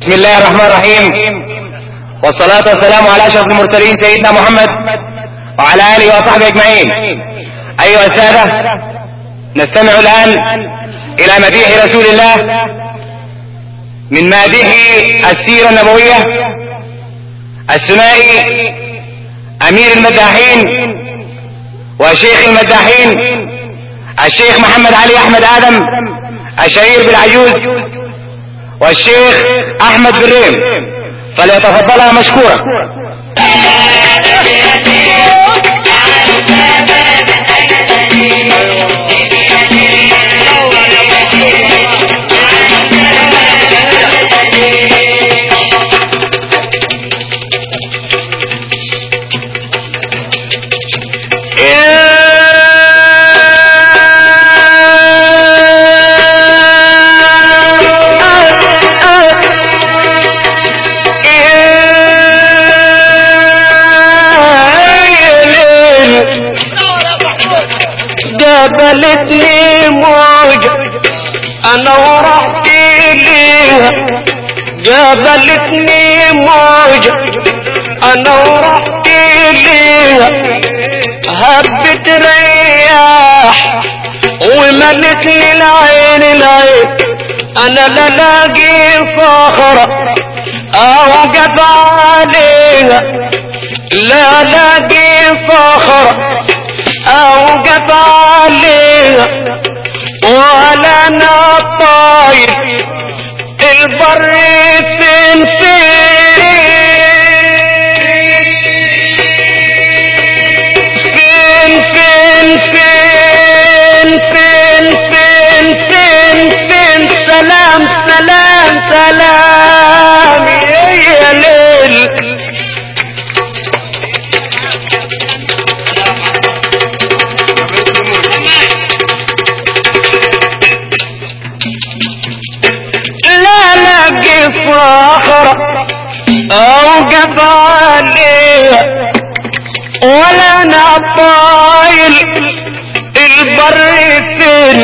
بسم الله الرحمن الرحيم والصلاة والسلام على أشرف المرسلين سيدنا محمد وعلى آله وصحبه أجمعين أيها السادة نستمع الآن إلى مديح رسول الله من مادح السيرة النبوية الثنائي أمير المداحين وشيخ المداحين الشيخ محمد علي أحمد آدم الشهير بالعجوز والشيخ احمد بريم فليتفضلها مشكورا جبلتني موجة انا ورحت ليها جبلتني موجة انا ورحت ليها هبت رياح وملتني العين العين انا لا لاقي صخرة اوقف عليها لا لاقي صخرة اوقف عليها ولا انا طاير البر فين فين فين فين فين فين فين فين سلام سلام سلام يا ليل لا لاقي صخرة اوقف عليها ولا انا طايل البر فين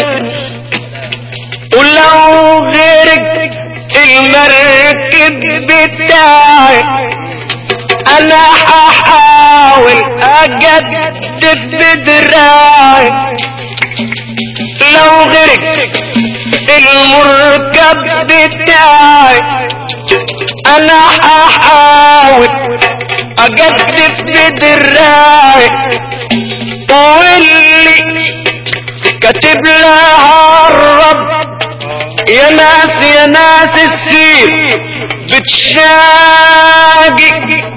ولو غيرك المركب بتاعي انا هحاول اجدد بدراعي لو غيرك المركب بتاعي انا هحاول اجدد بدراعي واللي كاتب لها الرب يا ناس يا ناس السير بتشاقي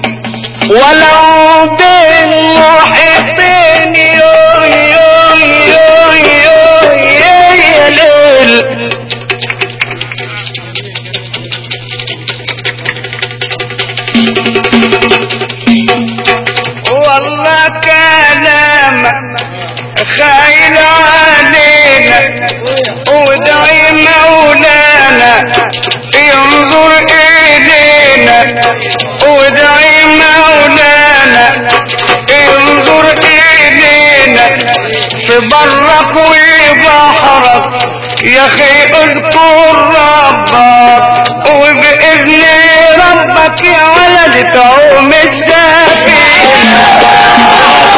ولو بين محيطين يو يو يو يو يا ليل والله كلامك خايل علينا ودعي مولانا ينظر الينا ودعي مولانا ينظر الينا في برك وبحرك يا اخي اذكر ربك وباذن ربك يا ولد تعوم السفينه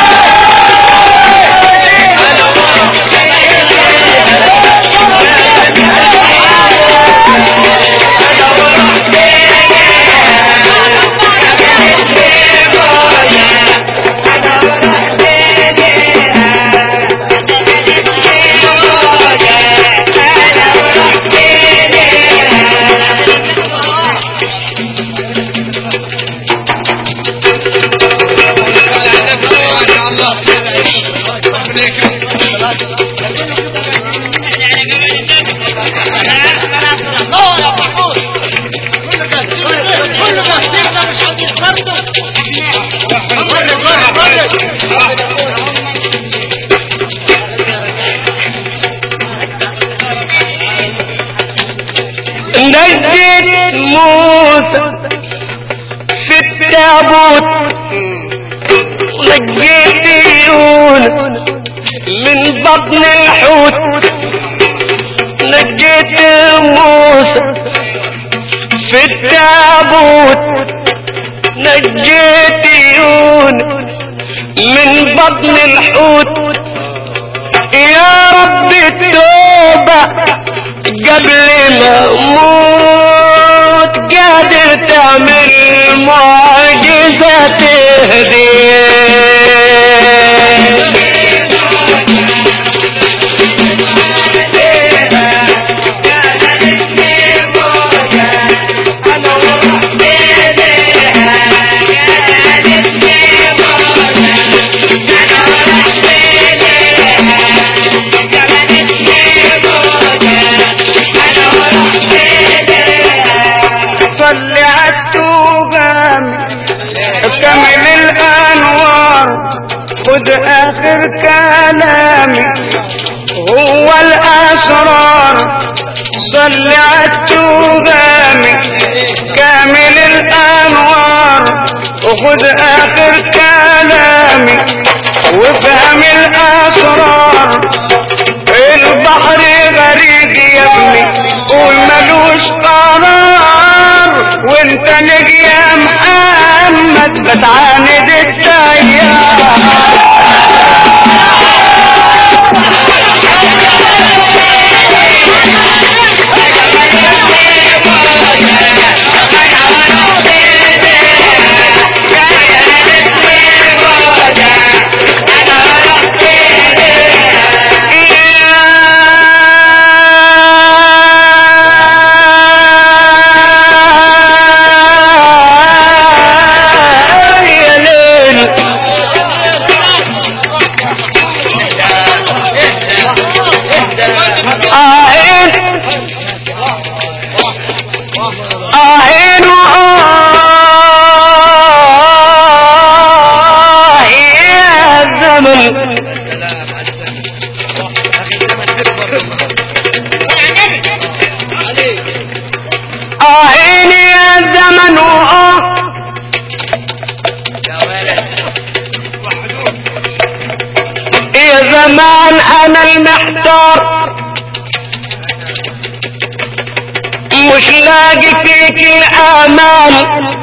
نجد موسى في التابوت نجيت يونس من بطن الحوت نجيت موسى في الحوت نجيت يونس من بطن الحوت يا رب التوبة قبل ما اموت قادر تعمل معجزة تهدي صل عالتوبة كمل الانوار خد اخر كلامي هو الاسرار صل عالتوبة كامل الانوار وخد اخر كلامي وافهم الاسرار البحر غريق يا ابني وملوش قرار وانت نجي يا محمد بتعاند التيار يا ليل آهين آهين وآه يا زمن آهين يا زمن وآه يا زمان انا المحتار مش لاقي فيك الامان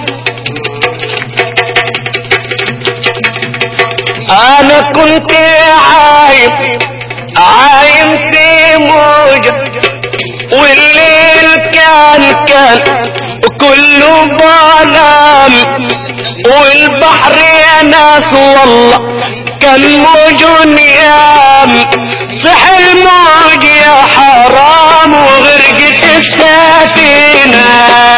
انا كنت عايم عايم في موجة والليل كان كان كله ظلام والبحر يا ناس والله كان موج نيام صح الموج يا حرام وغرقت السفينة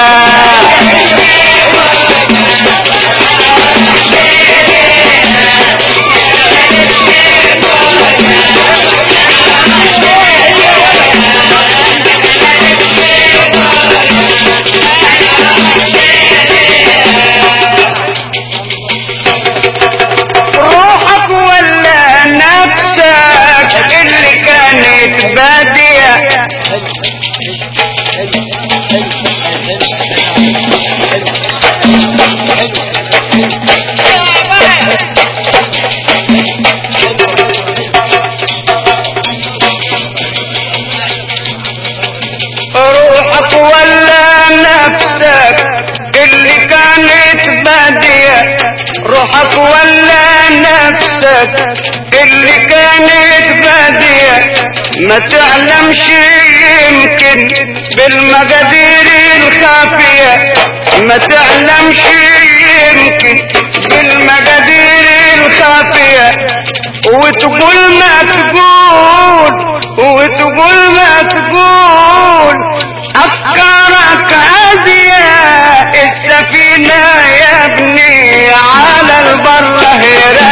روحك ولا نفسك اللي كانت بادية روحك ولا نفسك اللي كانت بادية روحك ولا نفسك اللي كانت بادية ما تعلمش يمكن بالمقادير الخافية ما تعلمش يمكن بالمقادير الخافية وتقول ما تقول وتقول ما تقول أفكارك هادية السفينة يا ابني على البر هرا